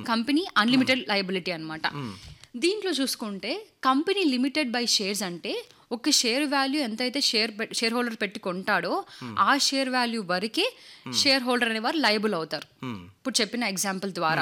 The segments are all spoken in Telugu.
కంపెనీ అన్లిమిటెడ్ లయబిలిటీ అన్నమాట దీంట్లో చూసుకుంటే కంపెనీ లిమిటెడ్ బై షేర్స్ అంటే ఒక షేర్ వాల్యూ ఎంతైతే షేర్ షేర్ హోల్డర్ పెట్టి కొంటాడో ఆ షేర్ వాల్యూ వరకే షేర్ హోల్డర్ అనేవారు లయబుల్ అవుతారు ఇప్పుడు చెప్పిన ఎగ్జాంపుల్ ద్వారా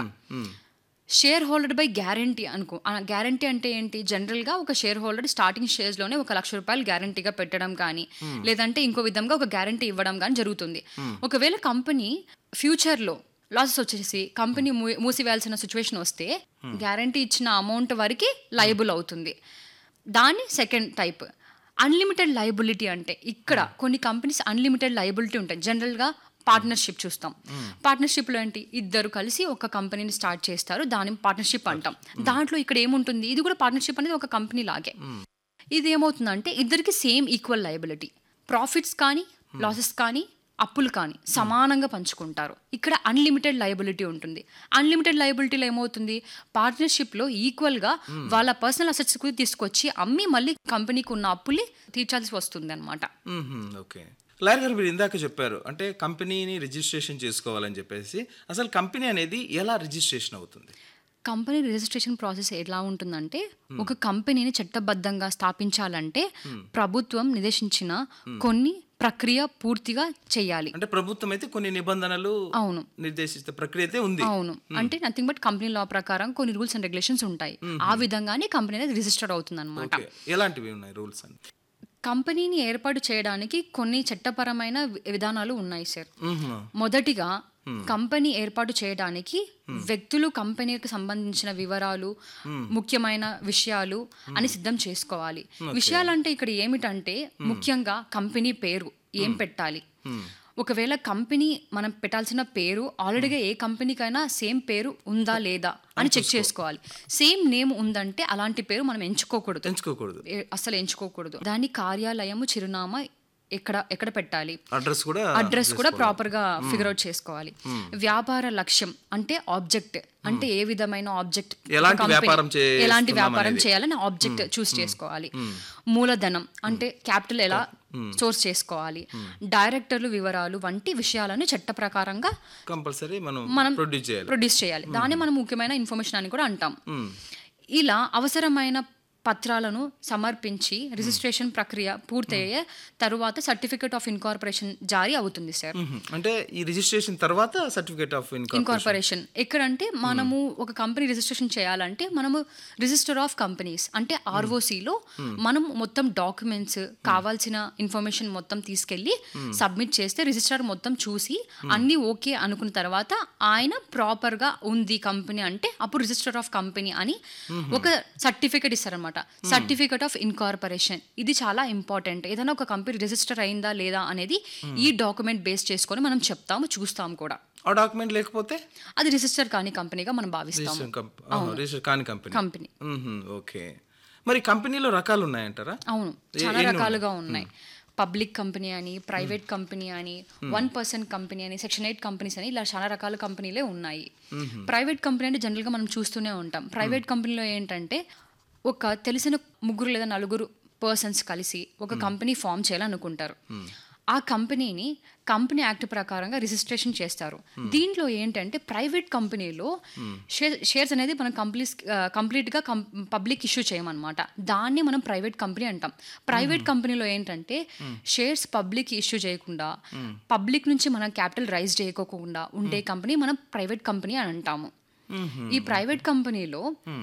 షేర్ హోల్డర్ బై గ్యారంటీ అనుకో గ్యారంటీ అంటే ఏంటి జనరల్గా ఒక షేర్ హోల్డర్ స్టార్టింగ్ షేర్స్లోనే ఒక లక్ష రూపాయలు గ్యారంటీగా పెట్టడం కానీ లేదంటే ఇంకో విధంగా ఒక గ్యారంటీ ఇవ్వడం కానీ జరుగుతుంది ఒకవేళ కంపెనీ ఫ్యూచర్లో లాసెస్ వచ్చేసి కంపెనీ మూ- మూసివేయాల్సిన సిచ్యువేషన్ వస్తే గ్యారంటీ ఇచ్చిన అమౌంట్ వరకు లయబుల్ అవుతుంది దాని సెకండ్ టైప్ అన్లిమిటెడ్ లయబిలిటీ అంటే ఇక్కడ కొన్ని కంపెనీస్ అన్లిమిటెడ్ లయబిలిటీ ఉంటాయి జనరల్గా పార్ట్నర్షిప్ చూస్తాం పార్ట్నర్షిప్లో ఏంటి ఇద్దరు కలిసి ఒక కంపెనీని స్టార్ట్ చేస్తారు దాని పార్ట్నర్షిప్ అంటాం దాంట్లో ఇక్కడ ఏముంటుంది ఇది కూడా పార్ట్నర్షిప్ అనేది ఒక కంపెనీ లాగే ఇది ఏమవుతుందంటే ఇద్దరికి సేమ్ ఈక్వల్ లయబిలిటీ ప్రాఫిట్స్ కానీ లాసెస్ కానీ అప్పులు కానీ సమానంగా పంచుకుంటారు ఇక్కడ అన్లిమిటెడ్ లయబిలిటీ ఉంటుంది అన్లిమిటెడ్ లయబిలిటీలో ఏమవుతుంది పార్ట్నర్షిప్లో ఈక్వల్గా వాళ్ళ పర్సనల్ అసెట్స్ తీసుకొచ్చి అమ్మి మళ్ళీ కంపెనీకి ఉన్న అప్పుల్ని తీర్చాల్సి వస్తుంది అనమాట మ్మ్హ్మ్, ఓకే లాయర్ గారు మీరు ఇందాక చెప్పారు అంటే కంపెనీని రిజిస్ట్రేషన్ చేసుకోవాలని చెప్పేసి అసలు కంపెనీ అనేది ఎలా రిజిస్ట్రేషన్ అవుతుంది కంపెనీ రిజిస్ట్రేషన్ ప్రాసెస్ ఎలా ఉంటుందంటే ఒక కంపెనీని చట్టబద్ధంగా స్థాపించాలంటే ప్రభుత్వం నిర్దేశించిన కొన్ని ప్రక్రియ పూర్తిగా చేయాలి అంటే ప్రభుత్వం అయితే కొన్ని నిబంధనలు అవును నిర్దేశిత ప్రక్రియ అయితే ఉంది అవును అంటే నథింగ్ బట్ కంపెనీ లా ప్రకారం కొన్ని రూల్స్ అండ్ రెగ్యులేషన్స్ ఉంటాయి ఆ విధంగానే కంపెనీ అనేది రిజిస్టర్ అవుతుంది అనమాట ఓకే ఎలాంటివి ఉన్నాయి రూల్స్ అని కంపెనీని ఏర్పాటు చేయడానికి కొన్ని చట్టపరమైన వి- విధానాలు ఉన్నాయి సార్ మ్మ్హ్మ్. మొదటిగా కంపెనీ ఏర్పాటు చేయడానికి వ్యక్తులు కంపెనీకి సంబంధించిన వివరాలు ముఖ్యమైన విషయాలు అని సిద్ధం చేసుకోవాలి విషయాలంటే ఇక్కడ ఏమిటంటే ముఖ్యంగా కంపెనీ పేరు ఏం పెట్టాలి ఒకవేళ కంపెనీ మనం పెట్టాల్సిన పేరు ఆల్రెడీగా ఏ కంపెనీకైనా సేమ్ పేరు ఉందా లేదా అని చెక్ చేసుకోవాలి సేమ్ నేమ్ ఉందంటే అలాంటి పేరు మనం ఎంచుకోకూడదు ఎంచుకోకూడదు ఏ- అసలు ఎంచుకోకూడదు దాని కార్యాలయము చిరునామా ఎక్కడ ఎక్కడ పెట్టాలి అడ్రస్ కూడా అడ్రస్ కూడా ప్రాపర్ గా ఫిగర్ అవుట్ చేసుకోవాలి వ్యాపార లక్ష్యం అంటే ఆబ్జెక్ట్ అంటే ఏ విధమైన ఆబ్జెక్ట్ ఎలాంటి వ్యాపారం చేస్తున్నాం ఎలాంటి వ్యాపారం చేయాలని ఆబ్జెక్ట్ చూస్ చేసుకోవాలి మూలధనం అంటే క్యాపిటల్ ఎలా సోర్స్ చేసుకోవాలి డైరెక్టర్లు వివరాలు వంటి విషయాలను చట్ట ప్రకారంగా కంపల్సరీ మనం మనం ప్రొడ్యూస్ చేయాలి ప్రొడ్యూస్ చేయాలి దాన్ని మనం ముఖ్యమైన ఇన్ఫర్మేషన్ అని కూడా అంటాం ఇలా అవసరమైన పత్రాలను సమర్పించి రిజిస్ట్రేషన్ ప్రక్రియ పూర్తయ్యే తరువాత సర్టిఫికేట్ ఆఫ్ ఇన్కార్పొరేషన్ జారీ అవుతుంది సార్ మ్మ్హ్మ్. అంటే ఈ రిజిస్ట్రేషన్ తర్వాత సర్టిఫికేట్ ఆఫ్ ఇన్కమ్ ఇన్కార్పొరేషన్ ఎక్కడంటే మనము ఒక కంపెనీ రిజిస్ట్రేషన్ చేయాలంటే మనము రిజిస్టర్ ఆఫ్ కంపెనీస్ అంటే ఆర్ఓసిలో మనం మొత్తం డాక్యుమెంట్స్ కావాల్సిన ఇన్ఫర్మేషన్ మొత్తం తీసుకెళ్ళి సబ్మిట్ చేస్తే రిజిస్ట్రార్ మొత్తం చూసి అన్ని ఓకే అనుకున్న తర్వాత ఆయన ప్రాపర్ గా ఉంది కంపెనీ అంటే అప్పుడు రిజిస్టర్ ఆఫ్ కంపెనీ అని ఒక సర్టిఫికేట్ ఇస్తారనమాట సర్టిఫికేట్ ఆఫ్ ఇన్కార్పొరేషన్ ఇది చాలా ఇంపార్టెంట్ ఏదైనా ఒక కంపెనీ రిజిస్టర్ అయిందా లేదా అనేది ఈ డాక్యుమెంట్ బేస్ చేసుకొని మనం చెప్తాము చూస్తాము కూడా ఆ డాక్యుమెంట్ లేకపోతే అది రిజిస్టర్ కాని కంపెనీగా మనం భావిస్తాము రిజిస్టర్ కంప్- ఆహా, రిజిస్టర్ కాని కంపెనీ కంపెనీ మ్మ్హ్మ్. ఓకే మరి కంపెనీలో రకాలు ఉన్నాయంటారా అవును చాలా రకాలుగా ఉన్నాయి పబ్లిక్ కంపెనీ అని ప్రైవేట్ కంపెనీ అని వన్ పర్సెంట్ కంపెనీ అని సెక్షన్ ఎయిట్ కంపెనీస్ అని ఇలా చాలా రకాల కంపెనీలే ఉన్నాయి ప్రైవేట్ కంపెనీ అంటే జనరల్గా మనం చూస్తూనే ఉంటాం ప్రైవేట్ కంపెనీలో ఏంటంటే ఒక తెలిసిన ముగ్గురు లేదా నలుగురు పర్సన్స్ కలిసి ఒక కంపెనీ ఫామ్ చేయాలనుకుంటారు ఆ కంపెనీని కంపెనీ యాక్ట్ ప్రకారంగా రిజిస్ట్రేషన్ చేస్తారు దీంట్లో ఏంటంటే ప్రైవేట్ కంపెనీలో షేర్ షేర్స్ అనేది మనం కంప్లీట్ కంప్లీట్గా కం పబ్లిక్ ఇష్యూ చేయమన్నమాట దాన్ని మనం ప్రైవేట్ కంపెనీ అంటాం ప్రైవేట్ కంపెనీలో ఏంటంటే షేర్స్ పబ్లిక్ ఇష్యూ చేయకుండా పబ్లిక్ నుంచి మనం క్యాపిటల్ రైజ్ చేయకోకుండా ఉండే కంపెనీ మనం ప్రైవేట్ కంపెనీ అని అంటాము ఈ ప్రైవేట్ కంపెనీలో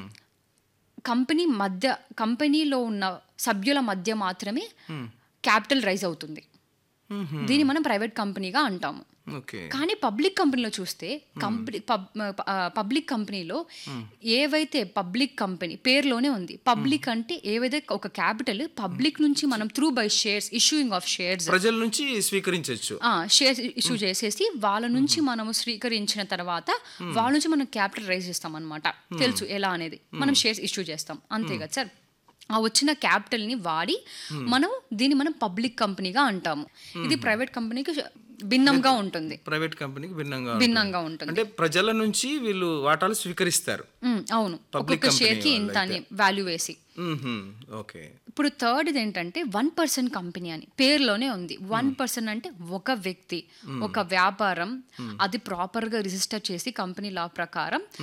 కంపెనీ మధ్య కంపెనీలో ఉన్న సభ్యుల మధ్య మాత్రమే క్యాపిటల్ రైజ్ అవుతుంది దీన్ని మనం ప్రైవేట్ కంపెనీగా అంటాము ఓకే కానీ పబ్లిక్ కంపెనీలో చూస్తే కంపెనీ పబ్లిక్ కంపెనీలో ఏవైతే పబ్లిక్ కంపెనీ పేరులోనే ఉంది పబ్లిక్ అంటే ఏవైతే ఒక క్యాపిటల్ పబ్లిక్ నుంచి మనం through by shares issuing of shares ప్రజల నుంచి స్వీకరించవచ్చు షేర్స్ ఇష్యూ చేసేసి వాళ్ళ నుంచి మనము స్వీకరించిన తర్వాత వాళ్ళ నుంచి మనం క్యాపిటల్ రైజ్ చేస్తాం అనమాట తెలుసు ఎలా అనేది మనం షేర్స్ ఇష్యూ చేస్తాం అంతే కదా సార్ ఆ వచ్చిన క్యాపిటల్ ని వాడి మనం దీన్ని మనం పబ్లిక్ కంపెనీగా అంటాము ఇది ప్రైవేట్ కంపెనీకి భిన్నంగా ఉంటుంది ప్రైవేట్ కంపెనీకి భిన్నంగా భిన్నంగా ఉంటుంది అంటే ప్రజల నుంచి వీళ్ళు వాటాలు స్వీకరిస్తారు ఉమ్, అవును Public ఒక్కొక్క షేర్ కి company ఇంత అని వాల్యూ వేసి మ్మ్హ్మ్. ఓకే ఇప్పుడు థర్డ్ ఏంటంటే వన్ పర్సన్ కంపెనీ అని పేరులోనే ఉంది వన్ పర్సన్ అంటే ఒక వ్యక్తి ఒక వ్యాపారం అది ప్రాపర్ గా రిజిస్టర్ చేసి కంపెనీ లా ప్రకారం